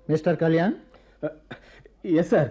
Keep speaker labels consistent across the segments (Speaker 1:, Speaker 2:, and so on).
Speaker 1: mister Kalyan
Speaker 2: S sir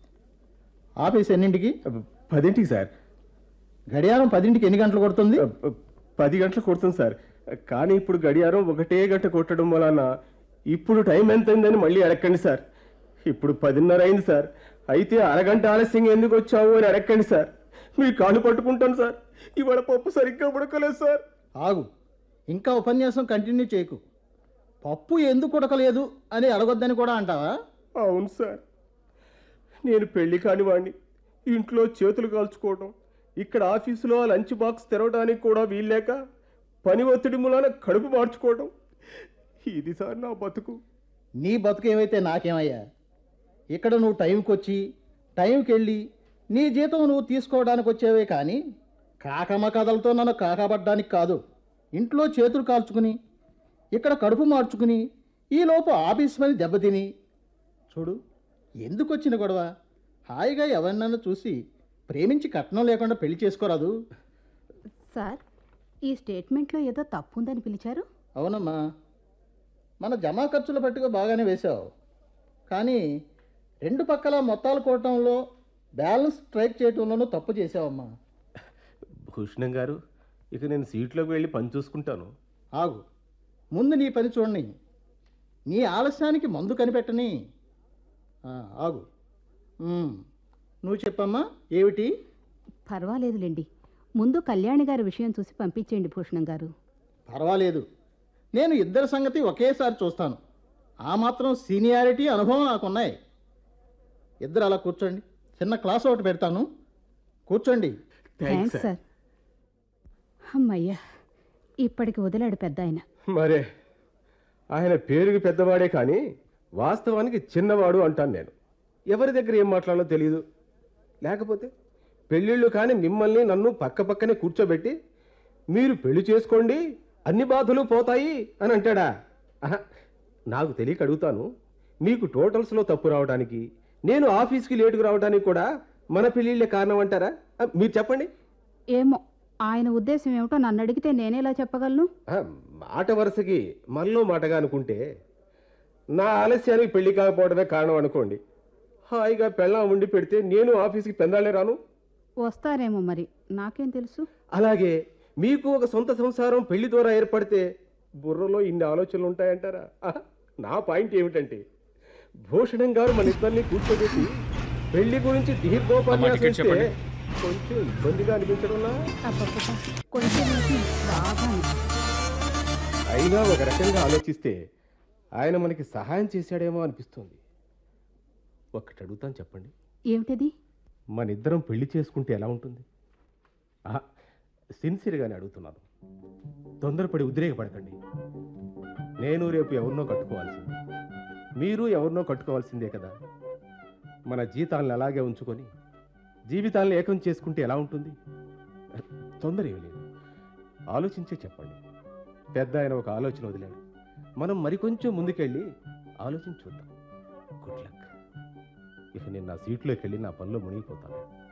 Speaker 1: office ఎన్నింటికి
Speaker 2: పదింటికి sir
Speaker 1: గడియారం పదింటికి ఎన్ని గంటలు కొడుతుంది
Speaker 2: పది గంటలకు కొడుతుంది సార్ కానీ ఇప్పుడు గడియారం ఒకటే గంట కొట్టడం వలన ఇప్పుడు టైం ఎంత అయిందని మళ్ళీ అడగండి సార్ ఇప్పుడు పదిన్నర అయింది సార్ అయితే అరగంట ఆలస్యంగా ఎందుకు వచ్చావు అని అడగండి సార్ మీ కాళ్ళు పట్టుకుంటాను సార్ ఇవాళ పప్పు సరిగ్గా ఉడకలేదు సార్
Speaker 1: ఆగు ఇంకా ఉపన్యాసం కంటిన్యూ చేయకు పప్పు ఎందుకు ఉడకలేదు అని అడగొద్దని కూడా అంటావా
Speaker 2: అవును సార్ నేను పెళ్లి కాని వాడిని ఇంట్లో చేతులు కాల్చుకోవటం ఇక్కడ ఆఫీసులో ఆ లంచ్ బాక్స్ తెరవడానికి కూడా వీల్లేక పని ఒత్తిడి మూలాన కడుపు మార్చుకోవటం ఇది సార్ నా బతుకు
Speaker 1: నీ బతుకు ఏమైతే నాకేమయ్యా ఇక్కడ నువ్వు టైంకి వచ్చి టైంకి వెళ్ళి నీ జీతం నువ్వు తీసుకోవడానికి వచ్చేవే కానీ కాకమ్మ కథలతో నన్ను కాకపడ్డానికి కాదు ఇంట్లో చేతులు కాల్చుకుని ఇక్కడ కడుపు మార్చుకుని ఈలోపు ఆఫీస్ పని దెబ్బతిని చూడు ఎందుకు వచ్చిన గొడవ హాయిగా ఎవరినన్నా చూసి ప్రేమించి కట్నం లేకుండా పెళ్లి చేసుకోరాదు
Speaker 3: సార్ ఈ స్టేట్మెంట్లో ఏదో తప్పు ఉందని పిలిచారు
Speaker 1: అవునమ్మా మన జమా ఖర్చుల పట్టుగా బాగానే వేశావు కానీ రెండు పక్కల మొత్తాలు కోవటంలో బ్యాలెన్స్ స్ట్రైక్ చేయటంలోనూ తప్పు చేసావమ్మా
Speaker 2: భూషణం గారు ఇక నేను సీట్లోకి వెళ్ళి పని చూసుకుంటాను
Speaker 1: ఆగు ముందు నీ పని చూడని నీ ఆలస్యానికి మందు కనిపెట్టని ఆ, ఆగు ఉమ్, నువ్వు చెప్పమ్మా ఏమిటి
Speaker 3: పర్వాలేదులేండి ముందు కళ్యాణి గారి విషయం చూసి పంపించేయండి భూషణం గారు
Speaker 1: పర్వాలేదు నేను ఇద్దరి సంగతి ఒకేసారి చూస్తాను ఆ మాత్రం సీనియారిటీ అనుభవం నాకున్నాయి ఇద్దరు అలా కూర్చోండి చిన్న క్లాస్ ఒకటి పెడతాను కూర్చోండి
Speaker 3: థ్యాంక్స్ సార్ అమ్మయ్యా ఇప్పటికి వదిలాడు పెద్ద ఆయన
Speaker 2: మరే ఆయన పేరుకి పెద్దవాడే కానీ వాస్తవానికి చిన్నవాడు అంటాను నేను ఎవరి దగ్గర ఏం మాట్లాడాలో తెలియదు లేకపోతే పెళ్ళిళ్ళు కానీ మిమ్మల్ని నన్ను పక్క పక్కనే కూర్చోబెట్టి మీరు పెళ్లి చేసుకోండి అన్ని బాధలు పోతాయి అని అంటాడా ఆహా, నాకు తెలియక అడుగుతాను మీకు టోటల్స్లో తప్పు రావడానికి నేను ఆఫీస్కి లేటుకు రావడానికి కూడా మన పెళ్ళిళ్ళే కారణం అంటారా ఆ, మీరు చెప్పండి
Speaker 3: ఏమో ఆయన ఉద్దేశం ఏమిటో నన్ను అడిగితే నేనేలా చెప్పగలను
Speaker 2: ఆ, మాట వరుసకి మనలో మాటగా అనుకుంటే నా ఆలస్యానికి పెళ్లి కాకపోవడమే కారణం అనుకోండి హాయిగా పెళ్ళం ఉండి పెడితే నేను ఆఫీస్కి పెందాలే రాను
Speaker 3: వస్తారేమో మరి నాకేం తెలుసు
Speaker 2: అలాగే మీకు ఒక సొంత సంసారం పెళ్లి ద్వారా ఏర్పడితే బుర్రలో ఇన్ని ఆలోచనలు ఉంటాయంటారా ఆహా, నా పాయింట్ ఏమిటంటే భూషణం గారు మన ఇద్దరిని కూర్చోబెట్టి పెళ్లి గురించి దీర్ఘోపన్యాసం ఇస్తే కొంచెం ఇబ్బందిగా అనిపించడంలా
Speaker 3: అబ్బబ్బబ్బా, కొంచెం నాకు బాగా
Speaker 2: అయినా ఒక రకంగా ఆలోచిస్తే ఆయన మనకి సహాయం చేశాడేమో అనిపిస్తుంది ఒక్కటి అడుగుతాను చెప్పండి
Speaker 3: ఏమిటది
Speaker 2: మన ఇద్దరం పెళ్లి చేసుకుంటే ఎలా ఉంటుంది ఆహా, సిన్సియర్గానే అడుగుతున్నాను తొందరపడి ఉద్రేకపడకండి నేను రేపు ఎవరినో కట్టుకోవాల్సిందే మీరు ఎవరినో కట్టుకోవాల్సిందే కదా మన జీతాలను అలాగే ఉంచుకొని జీవితాలను ఏకం చేసుకుంటే ఎలా ఉంటుంది తొందర ఏమీ లేదు ఆలోచించే చెప్పండి పెద్ద ఆయన ఒక ఆలోచన వదిలాడు మనం మరికొంచెం ముందుకెళ్ళి ఆలోచించి చూద్దాం గుడ్ లక్ ఇక నేను నా సీట్లోకి వెళ్ళి నా పనిలో మునిగిపోతాను